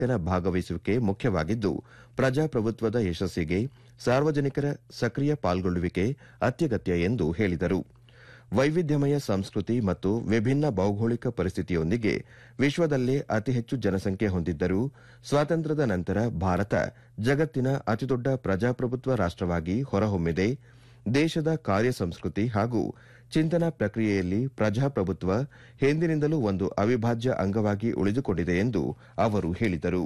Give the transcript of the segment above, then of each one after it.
ಜನ ಭಾಗವಹಿಸುವಿಕೆ ಮುಖ್ಯವಾಗಿದ್ದು ಪ್ರಜಾಪ್ರಭುತ್ವದ ಯಶಸ್ಸಿಗೆ ಸಾರ್ವಜನಿಕರ ಸಕ್ರಿಯ ಪಾಲ್ಗೊಳ್ಳುವಿಕೆ ಅತ್ಯಗತ್ಯ ಎಂದು ಹೇಳಿದರು ವೈವಿಧ್ಯಮಯ ಸಂಸ್ಕೃತಿ ಮತ್ತು ವಿಭಿನ್ನ ಭೌಗೋಳಿಕ ಪರಿಸ್ಥಿತಿಯೊಂದಿಗೆ ವಿಶ್ವದಲ್ಲೇ ಅತಿ ಹೆಚ್ಚು ಜನಸಂಖ್ಯೆ ಹೊಂದಿದ್ದರೂ ಸ್ವಾತಂತ್ರ್ಯದ ನಂತರ ಭಾರತ ಜಗತ್ತಿನ ಅತಿದೊಡ್ಡ ಪ್ರಜಾಪ್ರಭುತ್ವ ರಾಷ್ಟವಾಗಿ ಹೊರಹೊಮ್ಮಿದೆ ದೇಶದ ಕಾರ್ಯ ಸಂಸ್ಕೃತಿ ಹಾಗೂ ಚಿಂತನಾ ಪ್ರಕ್ರಿಯೆಯಲ್ಲಿ ಪ್ರಜಾಪ್ರಭುತ್ವ ಹಿಂದಿನಿಂದಲೂ ಒಂದು ಅವಿಭಾಜ್ಯ ಅಂಗವಾಗಿ ಉಳಿದುಕೊಂಡಿದೆ ಎಂದು ಅವರು ಹೇಳಿದರು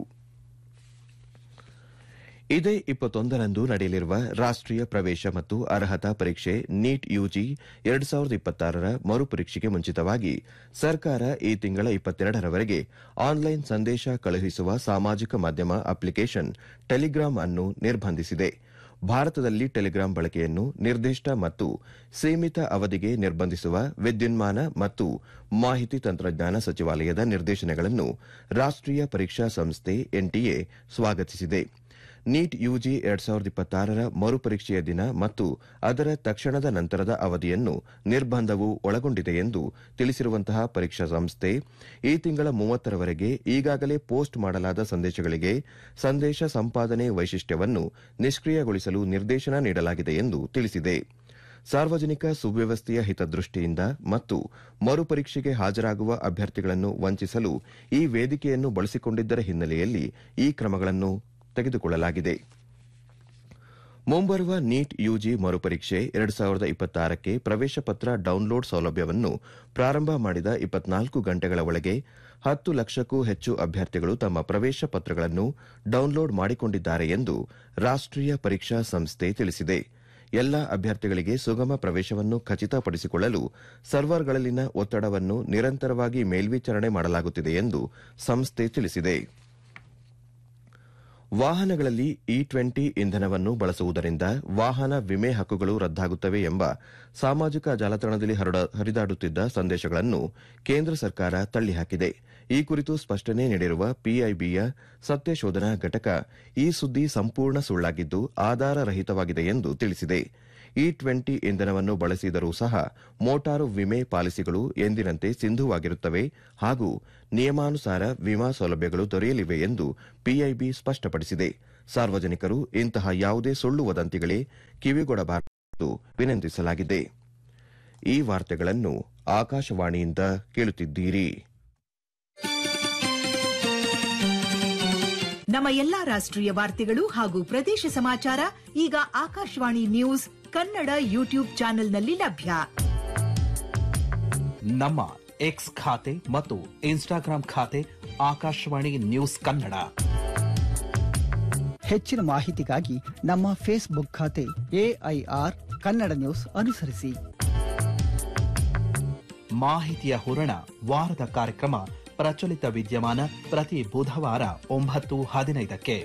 ಇದೇ ಇಪ್ಪತ್ತೊಂದರಂದು ನಡೆಯಲಿರುವ ರಾಷ್ಟೀಯ ಪ್ರವೇಶ ಮತ್ತು ಅರ್ಹತಾ ಪರೀಕ್ಷೆ ನೀಟ್ ಯುಜಿ ಎರಡು ಸಾವಿರದ ಇಪ್ಪತ್ತಾರರ ಮರುಪರೀಕ್ಷೆಗೆ ಮುಂಚಿತವಾಗಿ ಸರ್ಕಾರ ಈ ತಿಂಗಳ ಇಪ್ಪತ್ತೆರಡರವರೆಗೆ ಆನ್ಲೈನ್ ಸಂದೇಶ ಕಳುಹಿಸುವ ಸಾಮಾಜಿಕ ಮಾಧ್ಯಮ ಅಪ್ಲಿಕೇಶನ್ ಟೆಲಿಗ್ರಾಂ ಅನ್ನು ನಿರ್ಬಂಧಿಸಿದೆ ಭಾರತದಲ್ಲಿ ಟೆಲಿಗ್ರಾಂ ಬಳಕೆಯನ್ನು ನಿರ್ದಿಷ್ಟ ಮತ್ತು ಸೀಮಿತ ಅವಧಿಗೆ ನಿರ್ಬಂಧಿಸುವ ವಿದ್ಯುನ್ಮಾನ ಮತ್ತು ಮಾಹಿತಿ ತಂತ್ರಜ್ಞಾನ ಸಚಿವಾಲಯದ ನಿರ್ದೇಶನಗಳನ್ನು ರಾಷ್ಟೀಯ ಪರೀಕ್ಷಾ ಸಂಸ್ಥೆ ಎನ್ಟಿಎ ಸ್ವಾಗತಿಸಿದೆ ನೀಟ್ ಯುಜಿ ಎರಡ್ ಸಾವಿರದ ಇಪ್ಪತ್ತಾರರ ಮರುಪರೀಕ್ಷೆಯ ದಿನ ಮತ್ತು ಅದರ ತಕ್ಷಣದ ನಂತರದ ಅವಧಿಯನ್ನು ನಿರ್ಬಂಧವು ಒಳಗೊಂಡಿದೆ ಎಂದು ತಿಳಿಸಿರುವಂತಹ ಪರೀಕ್ಷಾ ಸಂಸ್ಥೆ ಈ ತಿಂಗಳ ಮೂವತ್ತರವರೆಗೆ ಈಗಾಗಲೇ ಪೋಸ್ಟ್ ಮಾಡಲಾದ ಸಂದೇಶಗಳಿಗೆ ಸಂದೇಶ ಸಂಪಾದನೆ ವೈಶಿಷ್ಟ್ಯವನ್ನು ನಿಷ್ಕ್ರಿಯಗೊಳಿಸಲು ನಿರ್ದೇಶನ ನೀಡಲಾಗಿದೆ ಎಂದು ತಿಳಿಸಿದೆ ಸಾರ್ವಜನಿಕ ಸುವ್ಯವಸ್ಥೆಯ ಹಿತದೃಷ್ಟಿಯಿಂದ ಮತ್ತು ಮರುಪರೀಕ್ಷೆಗೆ ಹಾಜರಾಗುವ ಅಭ್ಯರ್ಥಿಗಳನ್ನು ವಂಚಿಸಲು ಈ ವೇದಿಕೆಯನ್ನು ಬಳಸಿಕೊಂಡಿದ್ದರ ಹಿನ್ನೆಲೆಯಲ್ಲಿ ಈ ಕ್ರಮಗಳನ್ನು ತೆಗೆದುಕೊಳ್ಳಲಾಗಿದೆ ಮುಂಬರುವ ನೀಟ್ ಯುಜಿ ಮರುಪರೀಕ್ಷೆ ಎರಡು ಸಾವಿರದ ಇಪ್ಪತ್ತಾರಕ್ಕೆ ಪ್ರವೇಶ ಪತ್ರ ಡೌನ್ಲೋಡ್ ಸೌಲಭ್ಯವನ್ನು ಪ್ರಾರಂಭ ಮಾಡಿದ ಇಪ್ಪತ್ನಾಲ್ಕು ಗಂಟೆಗಳ ಒಳಗೆ ಹತ್ತು ಲಕ್ಷಕ್ಕೂ ಹೆಚ್ಚು ಅಭ್ಯರ್ಥಿಗಳು ತಮ್ಮ ಪ್ರವೇಶ ಪತ್ರಗಳನ್ನು ಡೌನ್ಲೋಡ್ ಮಾಡಿಕೊಂಡಿದ್ದಾರೆ ಎಂದು ರಾಷ್ಟೀಯ ಪರೀಕ್ಷಾ ಸಂಸ್ಥೆ ತಿಳಿಸಿದೆ ಎಲ್ಲ ಅಭ್ಯರ್ಥಿಗಳಿಗೆ ಸುಗಮ ಪ್ರವೇಶವನ್ನು ಖಚಿತಪಡಿಸಿಕೊಳ್ಳಲು ಸರ್ವರ್ಗಳಲ್ಲಿನ ಒತ್ತಡವನ್ನು ನಿರಂತರವಾಗಿ ಮೇಲ್ವಿಚಾರಣೆ ಮಾಡಲಾಗುತ್ತಿದೆ ಎಂದು ಸಂಸ್ಥೆ ತಿಳಿಸಿದೆ ವಾಹನಗಳಲ್ಲಿ ಇ ಟ್ವೆಂಟಿ ಇಂಧನವನ್ನು ಬಳಸುವುದರಿಂದ ವಾಹನ ವಿಮೆ ಹಕ್ಕುಗಳು ರದ್ದಾಗುತ್ತವೆ ಎಂಬ ಸಾಮಾಜಿಕ ಜಾಲತಾಣದಲ್ಲಿ ಹರಿದಾಡುತ್ತಿದ್ದ ಸಂದೇಶಗಳನ್ನು ಕೇಂದ್ರ ಸರ್ಕಾರ ತಳ್ಳಿಹಾಕಿದೆ ಈ ಕುರಿತು ಸ್ಪಷ್ಟನೆ ನೀಡಿರುವ ಪಿಐಬಿಯ ಸತ್ಯಶೋಧನಾ ಘಟಕ ಈ ಸುದ್ದಿ ಸಂಪೂರ್ಣ ಸುಳ್ಳಾಗಿದ್ದು ಆಧಾರ ರಹಿತವಾಗಿದೆ ಎಂದು ತಿಳಿಸಿದೆ ಇ ಟ್ವೆಂಟಿ ಇಂಧನವನ್ನು ಬಳಸಿದರೂ ಸಹ ಮೋಟಾರು ವಿಮೆ ಪಾಲಿಸಿಗಳು ಎಂದಿನಂತೆ ಸಿಂಧುವಾಗಿರುತ್ತವೆ ಹಾಗೂ ನಿಯಮಾನುಸಾರ ವಿಮಾ ಸೌಲಭ್ಯಗಳು ದೊರೆಯಲಿವೆ ಎಂದು ಪಿಐಬಿ ಸ್ಪಷ್ಟಪಡಿಸಿದೆ ಸಾರ್ವಜನಿಕರು ಇಂತಹ ಯಾವುದೇ ಸುಳ್ಳು ವದಂತಿಗಳೇ ಕಿವಿಗೊಡಬಾರದು ವಿನಂತಿಸಲಾಗಿದೆ ಈ ವಾರ್ತೆಗಳನ್ನು ಆಕಾಶವಾಣಿಯಿಂದ ಕೇಳುತ್ತಿದ್ದೀರಿ ನಮ್ಮ ಎಲ್ಲಾ ರಾಷ್ಟ್ರೀಯ ವಾರ್ತೆಗಳು ಹಾಗೂ ಪ್ರದೇಶ ಸಮಾಚಾರ ಈಗ ಆಕಾಶವಾಣಿ ನ್ಯೂಸ್ ಕನ್ನಡ ಯೂಟ್ಯೂಬ್ ಚಾನೆಲ್ನಲ್ಲಿ ಲಭ್ಯ ನಮ್ಮ ಎಕ್ಸ್ ಖಾತೆ ಮತ್ತು ಇನ್ಸ್ಟಾಗ್ರಾಂ ಖಾತೆ ಆಕಾಶವಾಣಿ ನ್ಯೂಸ್ ಕನ್ನಡ ಹೆಚ್ಚಿನ ಮಾಹಿತಿಗಾಗಿ ನಮ್ಮ ಫೇಸ್ಬುಕ್ ಖಾತೆ ಎಐಆರ್ ಕನ್ನಡ ನ್ಯೂಸ್ ಅನುಸರಿಸಿ ಮಾಹಿತಿಯ ಹೂರಣ ವಾರದ ಕಾರ್ಯಕ್ರಮ ಪ್ರಚಲಿತ ವಿದ್ಯಮಾನ ಪ್ರತಿ ಬುಧವಾರ ಒಂಬತ್ತು ಹದಿನೈದಕ್ಕೆ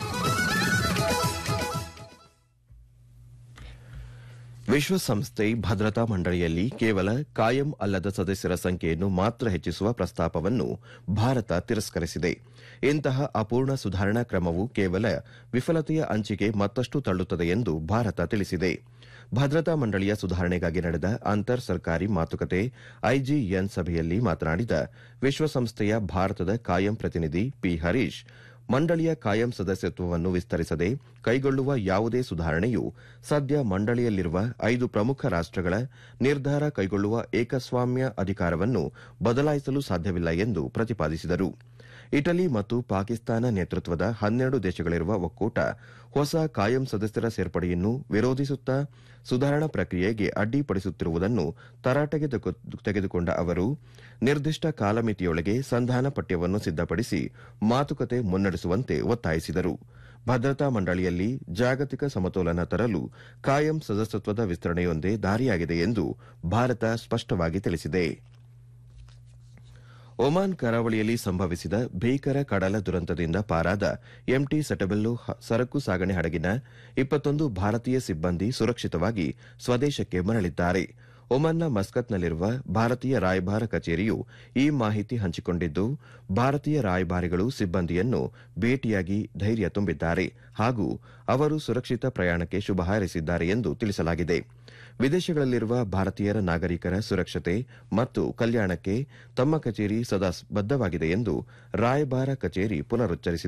ವಿಶ್ವಸಂಸ್ಥೆ ಭದ್ರತಾ ಮಂಡಳಿಯಲ್ಲಿ ಕೇವಲ ಕಾಯಂ ಅಲ್ಲದ ಸದಸ್ಯರ ಸಂಖ್ಯೆಯನ್ನು ಮಾತ್ರ ಹೆಚ್ಚಿಸುವ ಪ್ರಸ್ತಾಪವನ್ನು ಭಾರತ ತಿರಸ್ಕರಿಸಿದೆ ಇಂತಹ ಅಪೂರ್ಣ ಸುಧಾರಣಾ ಕ್ರಮವು ಕೇವಲ ವಿಫಲತೆಯ ಅಂಚಿಗೆ ಮತ್ತಷ್ಟು ತಳ್ಳುತ್ತದೆ ಎಂದು ಭಾರತ ತಿಳಿಸಿದೆ ಭದ್ರತಾ ಮಂಡಳಿಯ ಸುಧಾರಣೆಗಾಗಿ ನಡೆದ ಅಂತರ್ ಸರ್ಕಾರಿ ಮಾತುಕತೆ ಐಜಿಎನ್ ಸಭೆಯಲ್ಲಿ ಮಾತನಾಡಿದ ವಿಶ್ವಸಂಸ್ಥೆಯ ಭಾರತದ ಕಾಯಂ ಪ್ರತಿನಿಧಿ ಪಿ ಹರೀಶ್ ಮಂಡಳಿಯ ಕಾಯಂ ಸದಸ್ಯತ್ವವನ್ನು ವಿಸ್ತರಿಸದೆ ಕೈಗೊಳ್ಳುವ ಯಾವುದೇ ಸುಧಾರಣೆಯು ಸದ್ಯ ಮಂಡಳಿಯಲ್ಲಿರುವ ಐದು ಪ್ರಮುಖ ರಾಷ್ಟಗಳ ನಿರ್ಧಾರ ಕೈಗೊಳ್ಳುವ ಏಕಸ್ವಾಮ್ಯ ಅಧಿಕಾರವನ್ನು ಬದಲಾಯಿಸಲು ಸಾಧ್ಯವಿಲ್ಲ ಎಂದು ಪ್ರತಿಪಾದಿಸಿದರು ಇಟಲಿ ಮತ್ತು ಪಾಕಿಸ್ತಾನ ನೇತೃತ್ವದ ಹನ್ನೆರಡು ದೇಶಗಳಿರುವ ಒಕ್ಕೂಟ ಹೊಸ ಕಾಯಂ ಸದಸ್ಯರ ಸೇರ್ಪಡೆಯನ್ನು ವಿರೋಧಿಸುತ್ತಾ ಸುಧಾರಣಾ ಪ್ರಕ್ರಿಯೆಗೆ ಅಡ್ಡಿಪಡಿಸುತ್ತಿರುವುದನ್ನು ತರಾಟೆಗೆ ತೆಗೆದುಕೊಂಡ ಅವರು ನಿರ್ದಿಷ್ಟ ಕಾಲಮಿತಿಯೊಳಗೆ ಸಂಧಾನ ಪಠ್ಯವನ್ನು ಸಿದ್ದಪಡಿಸಿ ಮಾತುಕತೆ ಮುನ್ನಡೆಸುವಂತೆ ಒತ್ತಾಯಿಸಿದರು ಭದ್ರತಾ ಮಂಡಳಿಯಲ್ಲಿ ಜಾಗತಿಕ ಸಮತೋಲನ ತರಲು ಕಾಯಂ ಸದಸ್ಯತ್ವದ ವಿಸ್ತರಣೆಯೊಂದೇ ದಾರಿಯಾಗಿದೆ ಎಂದು ಭಾರತ ಸ್ಪಷ್ಟವಾಗಿ ತಿಳಿಸಿದೆ ಒಮಾನ್ ಕರಾವಳಿಯಲ್ಲಿ ಸಂಭವಿಸಿದ ಭೀಕರ ಕಡಲ ದುರಂತದಿಂದ ಪಾರಾದ ಎಂಟಿ ಸೆಟಬೆಲ್ಲು ಸರಕು ಸಾಗಣೆ ಹಡಗಿನ ಇಪ್ಪತ್ತೊಂದು ಭಾರತೀಯ ಸಿಬ್ಬಂದಿ ಸುರಕ್ಷಿತವಾಗಿ ಸ್ವದೇಶಕ್ಕೆ ಮರಳಿದ್ದಾರೆ ಒಮನ್ನ ಮಸ್ಕತ್ನಲ್ಲಿರುವ ಭಾರತೀಯ ರಾಯಭಾರ ಕಚೇರಿಯು ಈ ಮಾಹಿತಿ ಹಂಚಿಕೊಂಡಿದ್ದು ಭಾರತೀಯ ರಾಯಭಾರಿಗಳು ಸಿಬ್ಬಂದಿಯನ್ನು ಭೇಟಿಯಾಗಿ ಧೈರ್ಯ ತುಂಬಿದ್ದಾರೆ ಹಾಗೂ ಅವರು ಸುರಕ್ಷಿತ ಪ್ರಯಾಣಕ್ಕೆ ಶುಭ ಹಾರೈಸಿದ್ದಾರೆ ಎಂದು ತಿಳಿಸಲಾಗಿದೆ ವಿದೇಶಗಳಲ್ಲಿರುವ ಭಾರತೀಯರ ನಾಗರಿಕರ ಸುರಕ್ಷತೆ ಮತ್ತು ಕಲ್ಯಾಣಕ್ಕೆ ತಮ್ಮ ಕಚೇರಿ ಸದಾ ಬದ್ದವಾಗಿದೆ ಎಂದು ರಾಯಭಾರ ಕಚೇರಿ ಪುನರುಚ್ಚರಿಸಿದೆ